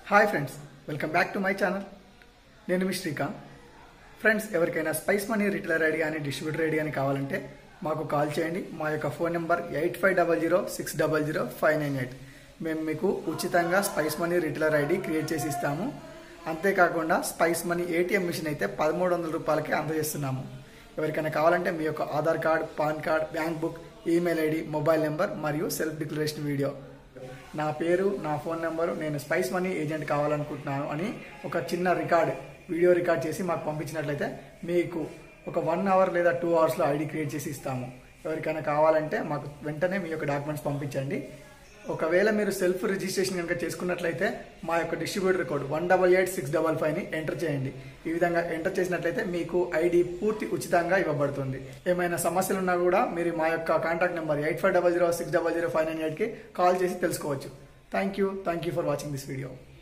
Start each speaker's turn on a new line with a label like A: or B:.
A: hi friends welcome back to my channel నేను మీ Srikanth friends ఎవరికైనా స్పైస్ మనీ రిటైలర్ ఐడి కానీ డిస్ట్రిబ్యూటర్ ఐడి కానీ కావాలంటే మాకు కాల్ చేయండి మా యొక్క phone number eight five double zero six double zero five nine eight మేము మీకు ఉచితంగా Spice Money retailer ID create చేసి ఇస్తాము అంతేకాకుండా స్పైస్ మనీ ఏటీఎం మిషన్ అయితే పదమూడు వందల రూపాయలకి అందజేస్తున్నాము ఎవరికైనా కావాలంటే మీ యొక్క Aadhaar card PAN card bank book email ID mobile number మరియు సెల్ఫ్ డిక్లరేషన్ వీడియో నా పేరు నా ఫోన్ నెంబరు నేను స్పైస్ మనీ ఏజెంట్ కావాలనుకుంటున్నాను అని ఒక చిన్న రికార్డ్ వీడియో రికార్డ్ చేసి మాకు పంపించినట్లయితే మీకు ఒక వన్ అవర్ లేదా టూ అవర్స్లో ఐడి క్రియేట్ చేసి ఇస్తాము ఎవరికైనా కావాలంటే మాకు వెంటనే మీ యొక్క డాక్యుమెంట్స్ పంపించండి ఒకవేళ మీరు సెల్ఫ్ రిజిస్ట్రేషన్ కనుక చేసుకున్నట్లయితే మా యొక్క distributor code one double eight six double ఫైవ్ని ఎంటర్ చేయండి ఈ విధంగా ఎంటర్ చేసినట్లయితే మీకు ఐడి పూర్తి ఉచితంగా ఇవ్వబడుతుంది ఏమైనా సమస్యలు ఉన్నా కూడా మీరు మా యొక్క contact number eight five double zero six double zero five nine ఎయిట్కి కాల్ చేసి తెలుసుకోవచ్చు thank you thank you for watching this video